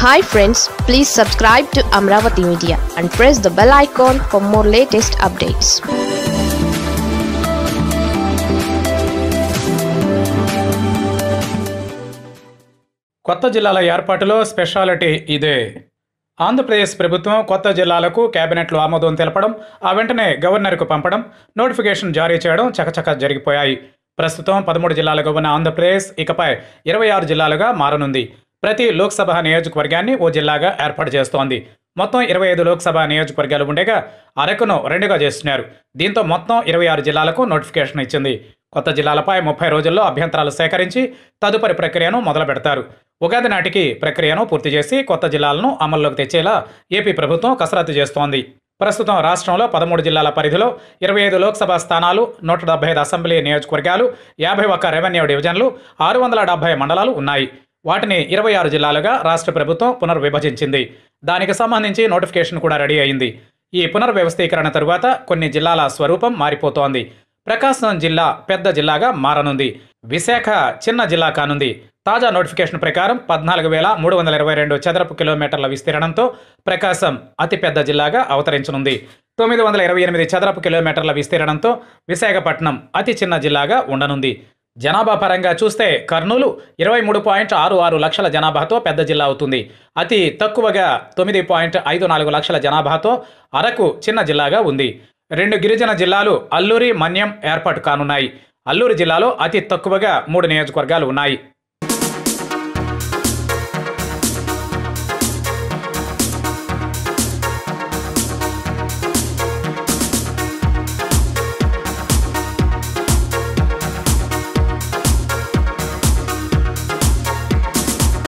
hi friends please subscribe to Amaravati media and press the bell icon for more latest updates కొత్త జిల్లాల ఏర్పాటులో speciality ఇదే ఆంధ్రప్రదేశ్ ప్రభుత్వం కొత్త జిల్లాలకు కేబినెట్లో ఆమోదం తెలపడం ఆ వెంటనే గవర్నర్కు పంపడం నోటిఫికేషన్ జారీ చేయడం చకచక జరిగిపోయాయి ప్రస్తుతం పదమూడు జిల్లాలుగా ఉన్న ఆంధ్రప్రదేశ్ ఇకపై ఇరవై ఆరు జిల్లాలుగా మారనుంది ప్రతి లోక్సభ నియోజకవర్గాన్ని ఓ జిల్లాగా ఏర్పాటు చేస్తోంది మొత్తం ఇరవై ఐదు లోక్సభ నియోజకవర్గాలు ఉండగా అరకును రెండుగా చేస్తున్నారు దీంతో మొత్తం ఇరవై ఆరు జిల్లాలకు నోటిఫికేషన్ ఇచ్చింది కొత్త జిల్లాలపై ముప్పై రోజుల్లో అభ్యంతరాలు సేకరించి తదుపరి ప్రక్రియను మొదలు పెడతారు ఉగాది నాటికి ప్రక్రియను పూర్తి చేసి కొత్త జిల్లాలను అమల్లోకి తెచ్చేలా ఏపీ ప్రభుత్వం కసరత్తు చేస్తోంది ప్రస్తుతం రాష్ట్రంలో పదమూడు జిల్లాల పరిధిలో ఇరవై ఐదు లోక్సభ స్థానాలు నూట డెబ్బై ఐదు అసెంబ్లీ నియోజకవర్గాలు యాభై ఒక్క రెవెన్యూ డివిజన్లు ఆరు వందల డెబ్బై మండలాలు ఉన్నాయి వాటిని ఇరవై ఆరు జిల్లాలుగా రాష్ట్ర ప్రభుత్వం పునర్విభజించింది దానికి సంబంధించి నోటిఫికేషన్ కూడా రెడీ అయింది ఈ పునర్వ్యవస్థీకరణ తరువాత కొన్ని జిల్లాల స్వరూపం మారిపోతోంది ప్రకాశం జిల్లా పెద్ద జిల్లాగా మారనుంది విశాఖ చిన్న జిల్లా కానుంది తాజా నోటిఫికేషన్ ప్రకారం పద్నాలుగు వేల మూడు వందల ఇరవై రెండు చదరపు కిలోమీటర్ల విస్తీర్ణంతో ప్రకాశం అతిపెద్ద జిల్లాగా అవతరించనుంది తొమ్మిది వందల ఇరవై ఎనిమిది చదరపు కిలోమీటర్ల విస్తీర్ణంతో విశాఖపట్నం అతి చిన్న జిల్లాగా ఉండనుంది జనాభా పరంగా చూస్తే కర్నూలు ఇరవై మూడు పాయింట్ ఆరు ఆరు లక్షల జనాభాతో పెద్ద జిల్లా అవుతుంది అతి తక్కువగా తొమ్మిది పాయింట్ ఐదు నాలుగు లక్షల జనాభాతో అరకు చిన్న జిల్లాగా ఉంది రెండు గిరిజన జిల్లాలు అల్లూరి మన్యం ఏర్పాటు కానున్నాయి అల్లూరు జిల్లాలో అతి తక్కువగా మూడు నియోజకవర్గాలు ఉన్నాయి